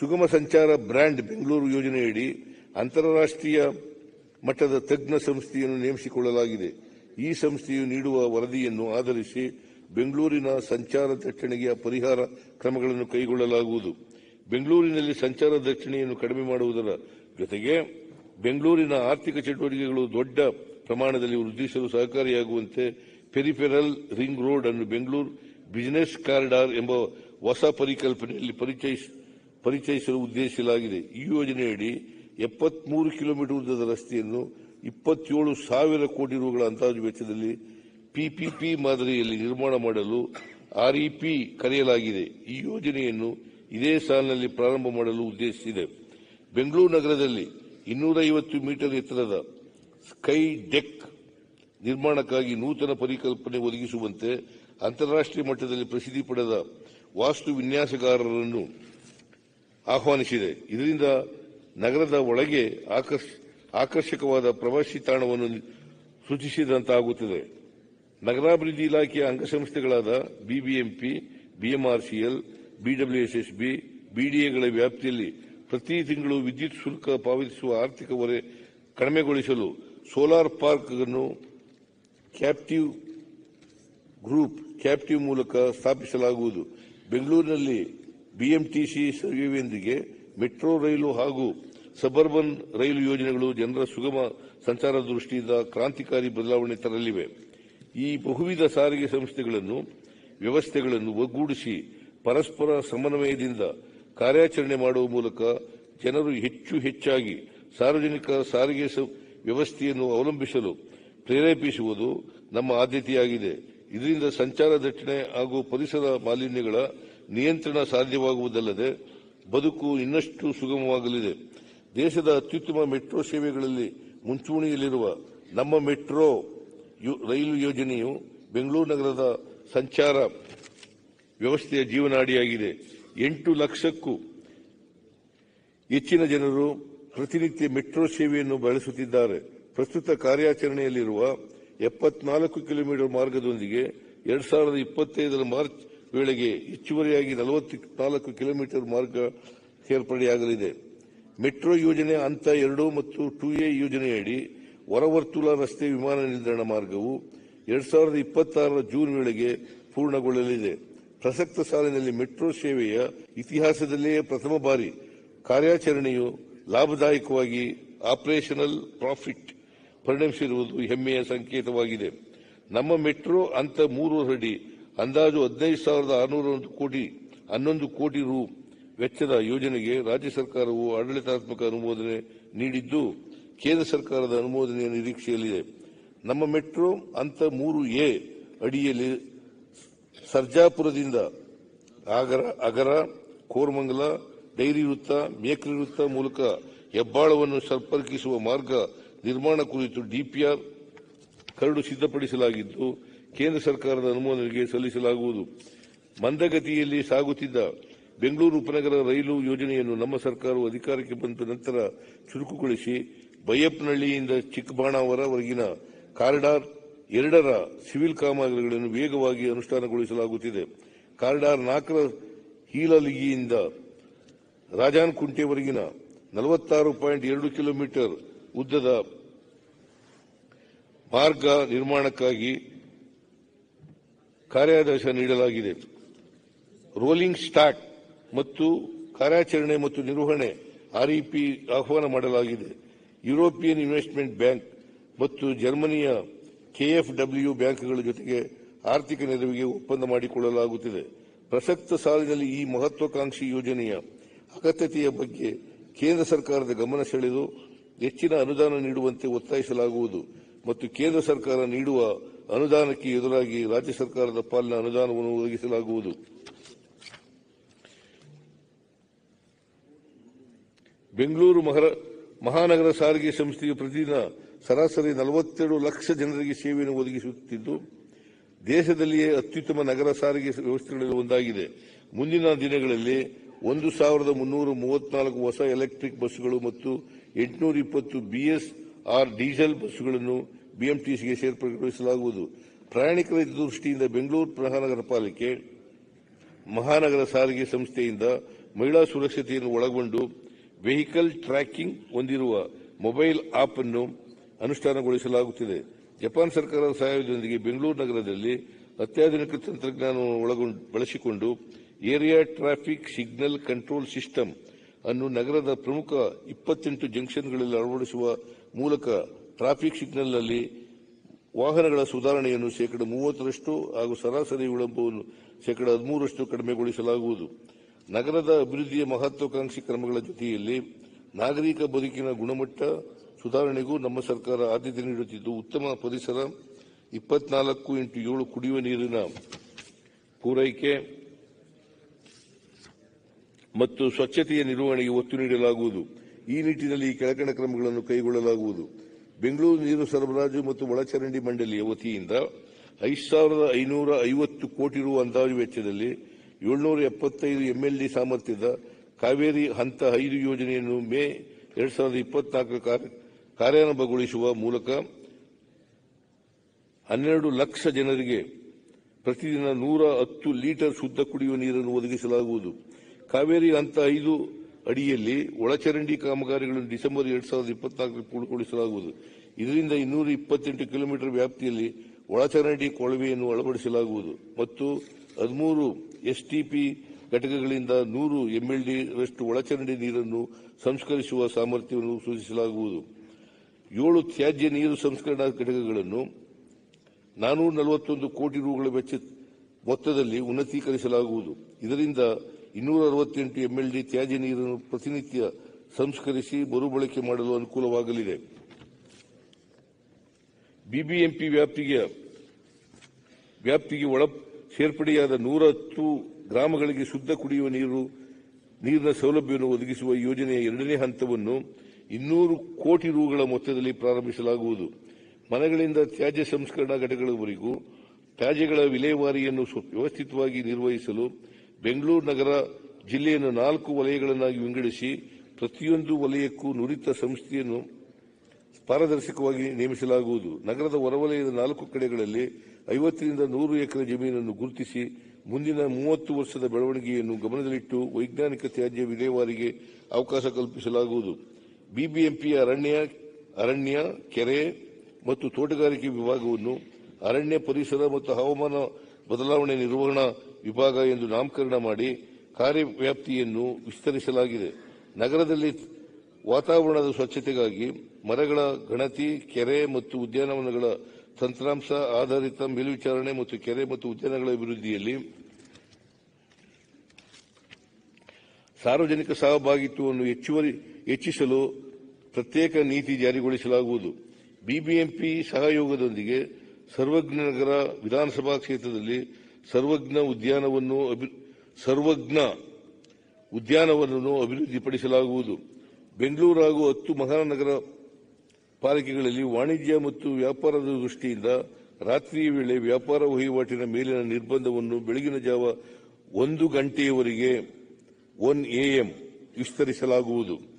ಸುಗಮ ಸಂಚಾರ ಬ್ರ್ಯಾಂಡ್ ಬೆಂಗಳೂರು ಯೋಜನೆಯಡಿ ಅಂತಾರಾಷ್ಟ್ರೀಯ ಮಟ್ಟದ ತಜ್ಞ ಸಂಸ್ಥೆಯನ್ನು ನೇಮಿಸಿಕೊಳ್ಳಲಾಗಿದೆ ಈ ಸಂಸ್ಥೆಯು ನೀಡುವ ವರದಿಯನ್ನು ಆಧರಿಸಿ ಬೆಂಗಳೂರಿನ ಸಂಚಾರ ದಟ್ಟಣೆಗೆ ಪರಿಹಾರ ಕ್ರಮಗಳನ್ನು ಕೈಗೊಳ್ಳಲಾಗುವುದು ಬೆಂಗಳೂರಿನಲ್ಲಿ ಸಂಚಾರ ದಟ್ಟಣೆಯನ್ನು ಕಡಿಮೆ ಮಾಡುವುದರ ಜೊತೆಗೆ ಬೆಂಗಳೂರಿನ ಆರ್ಥಿಕ ಚಟುವಟಿಕೆಗಳು ದೊಡ್ಡ ಪ್ರಮಾಣದಲ್ಲಿ ವೃದ್ಧಿಸಲು ಸಹಕಾರಿಯಾಗುವಂತೆ ಪೆರಿಫೆರಲ್ ರಿಂಗ್ ರೋಡ್ ಅನ್ನು ಬೆಂಗಳೂರು ಬಿಸಿನೆಸ್ ಕಾರಿಡಾರ್ ಎಂಬ ಹೊಸ ಪರಿಕಲ್ಪನೆಯಲ್ಲಿ ಪರಿಚಯಿಸ ಪರಿಚಯಿಸಲು ಉದ್ದೇಶಿಸಲಾಗಿದೆ ಈ ಯೋಜನೆಯಡಿ ಎಪ್ಪತ್ಮೂರು ಕಿಲೋಮೀಟರ್ ಉದ್ದದ ರಸ್ತೆಯನ್ನು ಇಪ್ಪತ್ತೇಳು ಸಾವಿರ ಕೋಟಿ ರೂಗಳ ಅಂದಾಜು ವೆಚ್ಚದಲ್ಲಿ ಪಿಪಿಪಿ ಮಾದರಿಯಲ್ಲಿ ನಿರ್ಮಾಣ ಮಾಡಲು ಆರ್ಇಪಿ ಕರೆಯಲಾಗಿದೆ ಈ ಯೋಜನೆಯನ್ನು ಇದೇ ಸಾಲಿನಲ್ಲಿ ಪ್ರಾರಂಭ ಮಾಡಲು ಉದ್ದೇಶಿಸಿದೆ ಬೆಂಗಳೂರು ನಗರದಲ್ಲಿ ಇನ್ನೂರೈವತ್ತು ಮೀಟರ್ ಎತ್ತರದ ಸ್ಕೈ ಡೆಕ್ ನಿರ್ಮಾಣಕ್ಕಾಗಿ ನೂತನ ಪರಿಕಲ್ಪನೆ ಒದಗಿಸುವಂತೆ ಅಂತಾರಾಷ್ಟ್ರೀಯ ಮಟ್ಟದಲ್ಲಿ ಪ್ರಸಿದ್ಧಿ ಪಡೆದ ವಾಸ್ತು ವಿನ್ಯಾಸಗಾರರನ್ನು ಆಹ್ವಾನಿಸಿದೆ ಇದರಿಂದ ನಗರದ ಒಳಗೆ ಆಕರ್ಷ- ಆಕರ್ಷಕವಾದ ಪ್ರವಾಸಿ ತಾಣವನ್ನು ಸೃಷ್ಟಿಸಿದಂತಾಗುತ್ತದೆ ನಗರಾಭಿವೃದ್ಧಿ ಇಲಾಖೆಯ ಅಂಗಸಂಸ್ಥೆಗಳಾದ ಬಿಬಿಎಂಪಿ ಬಿಎಂಆರ್ಸಿಎಲ್ ಬಿಡಬ್ಲ್ಯೂಎಸ್ಎಸ್ಬಿ ಬಿಡಿಎಗಳ ವ್ಯಾಪ್ತಿಯಲ್ಲಿ ಪ್ರತಿ ತಿಂಗಳು ವಿದ್ಯುತ್ ಶುಲ್ಕ ಪಾವತಿಸುವ ಆರ್ಥಿಕ ಹೊರೆ ಕಡಿಮೆಗೊಳಿಸಲು ಸೋಲಾರ್ ಪಾರ್ಕ್ ಅನ್ನು ಕ್ಯಾಪ್ಟಿವ್ ಗ್ರೂಪ್ ಕ್ಯಾಪ್ಟಿವ್ ಮೂಲಕ ಸ್ಥಾಪಿಸಲಾಗುವುದು ಬೆಂಗಳೂರಿನಲ್ಲಿ ಬಿಎಂಟಿಸಿ ಸೇವೆಯೊಂದಿಗೆ ಮೆಟ್ರೋ ರೈಲು ಹಾಗೂ ಸಬರ್ಬನ್ ರೈಲು ಯೋಜನೆಗಳು ಜನರ ಸುಗಮ ಸಂಚಾರದ ದೃಷ್ಟಿಯಿಂದ ಕ್ರಾಂತಿಕಾರಿ ಬದಲಾವಣೆ ತರಲಿವೆ ಈ ಬಹುವಿಧ ಸಾರಿಗೆ ಸಂಸ್ಥೆಗಳನ್ನು ವ್ಯವಸ್ಥೆಗಳನ್ನು ಒಗ್ಗೂಡಿಸಿ ಪರಸ್ಪರ ಸಮನ್ವಯದಿಂದ ಕಾರ್ಯಾಚರಣೆ ಮಾಡುವ ಮೂಲಕ ಜನರು ಹೆಚ್ಚು ಹೆಚ್ಚಾಗಿ ಸಾರ್ವಜನಿಕ ಸಾರಿಗೆ ಸ- ವ್ಯವಸ್ಥೆಯನ್ನು ಅವಲಂಬಿಸಲು ಪ್ರೇರೇಪಿಸುವುದು ನಮ್ಮ ಆದ್ಯತೆಯಾಗಿದೆ ಇದರಿಂದ ಸಂಚಾರ ದಟ್ಟಣೆ ಹಾಗೂ ಪರಿಸರ ಮಾಲಿನ್ಯಗಳ ನಿಯಂತ್ರಣ ಸಾಧ್ಯವಾಗುವುದಲ್ಲದೆ ಬದುಕು ಇನ್ನಷ್ಟು ಸುಗಮವಾಗಲಿದೆ ದೇಶದ ಅತ್ಯುತ್ತಮ ಮೆಟ್ರೋ ಸೇವೆಗಳಲ್ಲಿ ಮುಂಚೂಣಿಯಲ್ಲಿರುವ ನಮ್ಮ ಮೆಟ್ರೋ ಯು- ರೈಲು ಯೋಜನೆಯು ಬೆಂಗಳೂರು ನಗರದ ಸಂಚಾರ ವ್ಯವಸ್ಥೆಯ ಜೀವನಾಡಿಯಾಗಿದೆ ಎಂಟು ಲಕ್ಷಕ್ಕೂ ಹೆಚ್ಚಿನ ಜನರು ಪ್ರತಿನಿತ್ಯ ಮೆಟ್ರೋ ಸೇವೆಯನ್ನು ಬಳಸುತ್ತಿದ್ದಾರೆ ಪ್ರಸ್ತುತ ಕಾರ್ಯಾಚರಣೆಯಲ್ಲಿರುವ ಎಪ್ಪತ್ನಾಲ್ಕು ಕಿಲೋಮೀಟರ್ ಮಾರ್ಗದೊಂದಿಗೆ ಎರಡ್ ಸಾವಿರದ ಇಪ್ಪತ್ತೈದರ ಮಾರ್ಚ್ ವೇಳೆಗೆ ಹೆಚ್ಚುವರಿಯಾಗಿ ನಲವತ್ನಾಲ್ಕು ಕಿಲೋಮೀಟರ್ ಮಾರ್ಗ ಸೇರ್ಪಡೆಯಾಗಲಿದೆ ಮೆಟ್ರೋ ಯೋಜನೆ ಹಂತ ಎರಡು ಮತ್ತು ಟು ಎ ಯೋಜನೆಯಡಿ ಹೊರವರ್ತುಲ ರಸ್ತೆ ವಿಮಾನ ನಿಲ್ದಾಣ ಮಾರ್ಗವು ಎರಡ್ ಸಾವಿರದ ಇಪ್ಪತ್ತಾರರ ಜೂನ್ ವೇಳೆಗೆ ಪೂರ್ಣಗೊಳ್ಳಲಿದೆ ಪ್ರಸಕ್ತ ಸಾಲಿನಲ್ಲಿ ಮೆಟ್ರೋ ಸೇವೆಯ ಇತಿಹಾಸದಲ್ಲೇ ಪ್ರಥಮ ಬಾರಿ ಕಾರ್ಯಾಚರಣೆಯು ಲಾಭದಾಯಕವಾಗಿ ಆಪರೇಷನಲ್ ಪ್ರಾಫಿಟ್ ಪರಿಣಮಿಸಿರುವುದು ಹೆಮ್ಮೆಯ ಸಂಕೇತವಾಗಿದೆ ನಮ್ಮ ಮೆಟ್ರೋ ಹಂತ ಮೂರು ಅಡಿ ಅಂದಾಜು ಹದಿನೈದು ಸಾವಿರದ ಆರುನೂರ ಒಂದು ಕೋಟಿ ಹನ್ನೊಂದು ಕೋಟಿ ರು ವೆಚ್ಚದ ಯೋಜನೆಗೆ ರಾಜ್ಯ ಸರ್ಕಾರವು ಆಡಳಿತಾತ್ಮಕ ಅನುಮೋದನೆ ನೀಡಿದ್ದು ಕೇಂದ್ರ ಸರ್ಕಾರದ ಅನುಮೋದನೆಯ ನಿರೀಕ್ಷೆಯಲ್ಲಿದೆ ನಮ್ಮ ಮೆಟ್ರೋ ಹಂತ ಮೂರು ಎ ಅಡಿಯಲ್ಲಿ ಸರ್ಜಾಪುರದಿಂದ ಆಗರ ಅಗರ ಕೋರಮಂಗಲ ಡೈರಿ ವೃತ್ತ ಮೇಕ್ರಿ ವೃತ್ತ ಮೂಲಕ ಹೆಬ್ಬಾಳವನ್ನು ಸಂಪರ್ಕಿಸುವ ಮಾರ್ಗ ನಿರ್ಮಾಣ ಕುರಿತು ಡಿಪಿಆರ್ ಕರಡು ಸಿದ್ಧಪಡಿಸಲಾಗಿದ್ದು ಕೇಂದ್ರ ಸರ್ಕಾರದ ಅನುಮೋದನೆಗೆ ಸಲ್ಲಿಸಲಾಗುವುದು ಮಂದಗತಿಯಲ್ಲಿ ಸಾಗುತ್ತಿದ್ದ ಬೆಂಗಳೂರು ಉಪನಗರ ರೈಲು ಯೋಜನೆಯನ್ನು ನಮ್ಮ ಸರ್ಕಾರವು ಅಧಿಕಾರಕ್ಕೆ ಬಂದ ನಂತರ ಚುರುಕುಗೊಳಿಸಿ ಬೈಯಪ್ಪನಹಳ್ಳಿಯಿಂದ ಚಿಕ್ಕಬಾಣಾವರವರೆಗಿನ ಕಾರಿಡಾರ್ ಎರಡರ ಸಿವಿಲ್ ಕಾಮಗಾರಿಗಳನ್ನು ವೇಗವಾಗಿ ಅನುಷ್ಠಾನಗೊಳಿಸಲಾಗುತ್ತಿದೆ ಕಾರಿಡಾರ್ ನಾಲ್ಕರ ಹೀಲಲಿಗಿಯಿಂದ ರಾಜಾನ್ಕುಂಟೆವರೆಗಿನ ನಲವತ್ತಾರು ಪಾಯಿಂಟ್ ಎರಡು ಕಿಲೋಮೀಟರ್ ಉದ್ದದ ಮಾರ್ಗ ನಿರ್ಮಾಣಕ್ಕಾಗಿ ಕಾರ್ಯಾದೇಶ ನೀಡಲಾಗಿದೆ ರೋಲಿಂಗ್ ಸ್ಟಾಕ್ ಮತ್ತು ಕಾರ್ಯಾಚರಣೆ ಮತ್ತು ನಿರ್ವಹಣೆ ಆರ್ಇಪಿ ಆಹ್ವಾನ ಮಾಡಲಾಗಿದೆ ಯುರೋಪಿಯನ್ ಇನ್ವೆಸ್ಟ್ಮೆಂಟ್ ಬ್ಯಾಂಕ್ ಮತ್ತು ಜರ್ಮನಿಯ ಕೆಎಫ್ಡಬ್ಲ್ಯೂ ಬ್ಯಾಂಕ್ಗಳ ಜೊತೆಗೆ ಆರ್ಥಿಕ ನೆರವಿಗೆ ಒಪ್ಪಂದ ಮಾಡಿಕೊಳ್ಳಲಾಗುತ್ತಿದೆ ಪ್ರಸಕ್ತ ಸಾಲಿನಲ್ಲಿ ಈ ಮಹತ್ವಾಕಾಂಕ್ಷಿ ಯೋಜನೆಯ ಅಗತ್ಯತೆಯ ಬಗ್ಗೆ ಕೇಂದ್ರ ಸರ್ಕಾರದ ಗಮನ ಸೆಳೆದು ಹೆಚ್ಚಿನ ಅನುದಾನ ನೀಡುವಂತೆ ಒತ್ತಾಯಿಸಲಾಗುವುದು ಮತ್ತು ಕೇಂದ್ರ ಸರ್ಕಾರ ನೀಡುವ ಅನುದಾನಕ್ಕೆ ಎದುರಾಗಿ ರಾಜ್ಯ ಸರ್ಕಾರದ ಪಾಲಿನ ಅನುದಾನವನ್ನು ಒದಗಿಸಲಾಗುವುದು ಬೆಂಗಳೂರು ಮಹರ- ಮಹಾನಗರ ಸಾರಿಗೆ ಸಂಸ್ಥೆಯು ಪ್ರತಿದಿನ ಸರಾಸರಿ ನಲವತ್ತೆರಡು ಲಕ್ಷ ಜನರಿಗೆ ಸೇವೆಯನ್ನು ಒದಗಿಸುತ್ತಿದ್ದು ದೇಶದಲ್ಲಿಯೇ ಅತ್ಯುತ್ತಮ ನಗರ ಸಾರಿಗೆ ವ್ಯವಸ್ಥೆಗಳಲ್ಲಿ ಒಂದಾಗಿದೆ ಮುಂದಿನ ದಿನಗಳಲ್ಲಿ ಒಂದು ಸಾವಿರದ ಮುನ್ನೂರ ಮೂವತ್ನಾಲ್ಕು ಹೊಸ ಎಲೆಕ್ಟ್ರಿಕ್ ಬಸ್ಸುಗಳು ಮತ್ತು ಎಂಟುನೂರ ಇಪ್ಪತ್ತು ಬಿಎಸ್ಆರ್ ಡೀಸೆಲ್ ಬಸ್ಸುಗಳನ್ನು ಬಿಎಂಟಿಸಿಗೆ ಸೇರ್ಪಡೆಗೊಳಿಸಲಾಗುವುದು ಪ್ರಯಾಣಿಕರ ದೃಷ್ಟಿಯಿಂದ ಬೆಂಗಳೂರು ಮಹಾನಗರ ಪಾಲಿಕೆ ಮಹಾನಗರ ಸಾರಿಗೆ ಸಂಸ್ಥೆಯಿಂದ ಮಹಿಳಾ ಸುರಕ್ಷತೆಯನ್ನು ಒಳಗೊಂಡು ವೆಹಿಕಲ್ ಟ್ರ್ಯಾಕಿಂಗ್ ಹೊಂದಿರುವ ಮೊಬೈಲ್ ಆಪ್ ಅನ್ನು ಅನುಷ್ಠಾನಗೊಳಿಸಲಾಗುತ್ತಿದೆ ಜಪಾನ್ ಸರ್ಕಾರದ ಸಹಾಯದೊಂದಿಗೆ ಬೆಂಗಳೂರು ನಗರದಲ್ಲಿ ಅತ್ಯಾಧುನಿಕ ತಂತ್ರಜ್ಞಾನವನ್ನು ಒಳಗೊಂಡು ಬಳಸಿಕೊಂಡು area traffic signal control system ಅನ್ನು ನಗರದ ಪ್ರಮುಖ ಇಪ್ಪತ್ತೆಂಟು ಜಂಕ್ಷನ್ಗಳಲ್ಲಿ ಅಳವಡಿಸುವ ಮೂಲಕ ಟ್ರಾಫಿಕ್ ಸಿಗ್ನಲ್ನಲ್ಲಿ ವಾಹನಗಳ ಸುಧಾರಣೆಯನ್ನು ಶೇಕಡ ಮೂವತ್ತರಷ್ಟು ಹಾಗೂ ಸರಾಸರಿ ವಿಳಂಬವನ್ನು ಶೇಕಡ ಹದಿಮೂರರಷ್ಟು ಕಡಿಮೆಗೊಳಿಸಲಾಗುವುದು ನಗರದ ಅಭಿವೃದ್ಧಿಯ ಮಹತ್ವಾಕಾಂಕ್ಷಿ ಕ್ರಮಗಳ ಜೊತೆಯಲ್ಲಿ ನಾಗರಿಕ ಬದುಕಿನ ಗುಣಮಟ್ಟ ಸುಧಾರಣೆಗೂ ನಮ್ಮ ಸರ್ಕಾರ ಆದ್ಯತೆ ನೀಡುತ್ತಿದ್ದು ಉತ್ತಮ ಪರಿಸರ ಇಪ್ಪತ್ನಾಲ್ಕು ಇಂಟು ಏಳು ಕುಡಿಯುವ ನೀರಿನ ಪೂರೈಕೆ ಮತ್ತು ಸ್ವಚ್ಛತೆಯ ನಿರ್ವಹಣೆಗೆ ಒತ್ತು ನೀಡಲಾಗುವುದು ಈ ನಿಟ್ಟಿನಲ್ಲಿ ಈ ಕೆಳಕಂಡ ಕ್ರಮಗಳನ್ನು ಕೈಗೊಳ್ಳಲಾಗುವುದು ಬೆಂಗಳೂರು ನೀರು ಸರಬರಾಜು ಮತ್ತು ಒಳಚರಂಡಿ ಮಂಡಳಿಯ ವತಿಯಿಂದ ಐದು ಸಾವಿರದ ಐನೂರ ಐವತ್ತು ಕೋಟಿ ರು ಅಂದಾಜು ವೆಚ್ಚದಲ್ಲಿ ಏಳ್ನೂರ ಎಪ್ಪತ್ತೈದು ಎಂಎಲ್ಡಿ ಸಾಮರ್ಥ್ಯದ ಕಾವೇರಿ ಹಂತ ಐದು ಯೋಜನೆಯನ್ನು ಮೇ ಎರಡ್ ಸಾವಿರದ ಇಪ್ಪತ್ನಾಲ್ಕರ ಕಾರ್ಯಾರಂಭಗೊಳಿಸುವ ಮೂಲಕ ಹನ್ನೆರಡು ಲಕ್ಷ ಜನರಿಗೆ ಪ್ರತಿದಿನ ನೂರ ಹತ್ತು ಲೀಟರ್ ಶುದ್ಧ ಕುಡಿಯುವ ನೀರನ್ನು ಒದಗಿಸಲಾಗುವುದು ಕಾವೇರಿ ಹಂತ ಐದು ಅಡಿಯಲ್ಲಿ ಒಳಚರಂಡಿ ಕಾಮಗಾರಿಗಳನ್ನು ಡಿಸೆಂಬರ್ ಎರಡ್ ಸಾವಿರದ ಇಪ್ಪತ್ನಾಲ್ಕರಲ್ಲಿ ಪೂರ್ಣಗೊಳಿಸಲಾಗುವುದು ಇದರಿಂದ ಇನ್ನೂರ ಇಪ್ಪತ್ತೆಂಟು ಕಿಲೋಮೀಟರ್ ವ್ಯಾಪ್ತಿಯಲ್ಲಿ ಒಳಚರಂಡಿ ಕೊಳವೆಯನ್ನು ಅಳವಡಿಸಲಾಗುವುದು ಮತ್ತು ಹದಿಮೂರು ಎಸ್ಟಿಪಿ ಘಟಕಗಳಿಂದ ನೂರು ಎಂಎಲ್ಡಿ ರಷ್ಟು ಒಳಚರಂಡಿ ನೀರನ್ನು ಸಂಸ್ಕರಿಸುವ ಸಾಮರ್ಥ್ಯವನ್ನು ಸೂಚಿಸಲಾಗುವುದು ಏಳು ತ್ಯಾಜ್ಯ ನೀರು ಸಂಸ್ಕರಣಾ ಘಟಕಗಳನ್ನು ನಾನೂರ ನಲವತ್ತೊಂದು ಕೋಟಿ ರೂಗಳ ವೆಚ್ಚ ಮೊತ್ತದಲ್ಲಿ ಉನ್ನತೀಕರಿಸಲಾಗುವುದು ಇದರಿಂದ ಇನ್ನೂರ ಅರವತ್ತೆಂಟು ಎಂಎಲ್ಡಿ ತ್ಯಾಜ್ಯ ನೀರನ್ನು ಪ್ರತಿನಿತ್ಯ ಸಂಸ್ಕರಿಸಿ ಮರುಬಳಕೆ ಮಾಡಲು ಅನುಕೂಲವಾಗಲಿದೆ ಬಿಬಿಎಂಪಿ ವ್ಯಾಪ್ತಿಗೆ ವ್ಯಾಪ್ತಿಗೆ ಒಳ ಸೇರ್ಪಡೆಯಾದ ನೂರ ಹತ್ತು ಗ್ರಾಮಗಳಿಗೆ ಶುದ್ಧ ಕುಡಿಯುವ ನೀರು ನೀರಿನ ಸೌಲಭ್ಯವನ್ನು ಒದಗಿಸುವ ಯೋಜನೆಯ ಎರಡನೇ ಹಂತವನ್ನು ಇನ್ನೂರು ಕೋಟಿ ರೂಗಳ ಮೊತ್ತದಲ್ಲಿ ಪ್ರಾರಂಭಿಸಲಾಗುವುದು ಮನೆಗಳಿಂದ ತ್ಯಾಜ್ಯ ಸಂಸ್ಕರಣಾ ಘಟಕಗಳವರೆಗೂ ತ್ಯಾಜ್ಯಗಳ ವಿಲೇವಾರಿಯನ್ನು ಸು- ವ್ಯವಸ್ಥಿತವಾಗಿ ನಿರ್ವಹಿಸಲು ಬೆಂಗಳೂರು ನಗರ ಜಿಲ್ಲೆಯನ್ನು ನಾಲ್ಕು ವಲಯಗಳನ್ನಾಗಿ ವಿಂಗಡಿಸಿ ಪ್ರತಿಯೊಂದು ವಲಯಕ್ಕೂ ನುರಿತ ಸಂಸ್ಥೆಯನ್ನು ಪಾರದರ್ಶಕವಾಗಿ ನೇಮಿಸಲಾಗುವುದು ನಗರದ ಹೊರವಲಯದ ನಾಲ್ಕು ಕಡೆಗಳಲ್ಲಿ ಐವತ್ತರಿಂದ ನೂರು ಎಕರೆ ಜಮೀನನ್ನು ಗುರುತಿಸಿ ಮುಂದಿನ ಮೂವತ್ತು ವರ್ಷದ ಬೆಳವಣಿಗೆಯನ್ನು ಗಮನದಲ್ಲಿಟ್ಟು ವೈಜ್ಞಾನಿಕ ತ್ಯಾಜ್ಯ ವಿಲೇವಾರಿಗೆ ಅವಕಾಶ ಕಲ್ಪಿಸಲಾಗುವುದು ಬಿಬಿಎಂಪಿಯ ಅರಣ್ಯ ಅರಣ್ಯ ಕೆರೆ ಮತ್ತು ತೋಟಗಾರಿಕೆ ವಿಭಾಗವನ್ನು ಅರಣ್ಯ ಪರಿಸರ ಮತ್ತು ಹವಾಮಾನ ಬದಲಾವಣೆ ನಿರ್ವಹಣಾ ವಿಭಾಗ ಎಂದು ನಾಮಕರಣ ಮಾಡಿ ಕಾರ್ಯವ್ಯಾಪ್ತಿಯನ್ನು ವಿಸ್ತರಿಸಲಾಗಿದೆ ನಗರದಲ್ಲಿ ವಾತಾವರಣದ ಸ್ವಚ್ಛತೆಗಾಗಿ ಮರಗಳ ಗಣತಿ ಕೆರೆ ಮತ್ತು ಉದ್ಯಾನವನಗಳ ತಂತ್ರಾಂಶ ಆಧಾರಿತ ಮೇಲ್ವಿಚಾರಣೆ ಮತ್ತು ಕೆರೆ ಮತ್ತು ಉದ್ಯಾನಗಳ ಅಭಿವೃದ್ಧಿಯಲ್ಲಿ ಸಾರ್ವಜನಿಕ ಸಹಭಾಗಿತ್ವವನ್ನು ಹೆಚ್ಚುವರಿ ಹೆಚ್ಚಿಸಲು ಪ್ರತ್ಯೇಕ ನೀತಿ ಜಾರಿಗೊಳಿಸಲಾಗುವುದು ಬಿಬಿಎಂಪಿ ಸಹಯೋಗದೊಂದಿಗೆ ಸರ್ವಜ್ಞ ನಗರ ವಿಧಾನಸಭಾ ಕ್ಷೇತ್ರದಲ್ಲಿ ಸರ್ವಜ್ಞ ಉದ್ಯಾನವನ್ನು ಅಭಿ- ಸರ್ವಜ್ಞ ಉದ್ಯಾನವನವನ್ನು ಅಭಿವೃದ್ಧಿಪಡಿಸಲಾಗುವುದು ಬೆಂಗಳೂರು ಹಾಗೂ ಹತ್ತು ಮಹಾನಗರ ಪಾಲಿಕೆಗಳಲ್ಲಿ ವಾಣಿಜ್ಯ ಮತ್ತು ವ್ಯಾಪಾರದ ದೃಷ್ಟಿಯಿಂದ ರಾತ್ರಿಯ ವೇಳೆ ವ್ಯಾಪಾರ ವಹಿವಾಟಿನ ಮೇಲಿನ ನಿರ್ಬಂಧವನ್ನು ಬೆಳಗಿನ ಜಾವ ಒಂದು ಗಂಟೆಯವರೆಗೆ ಒನ್ ಎಎಂ ವಿಸ್ತರಿಸಲಾಗುವುದು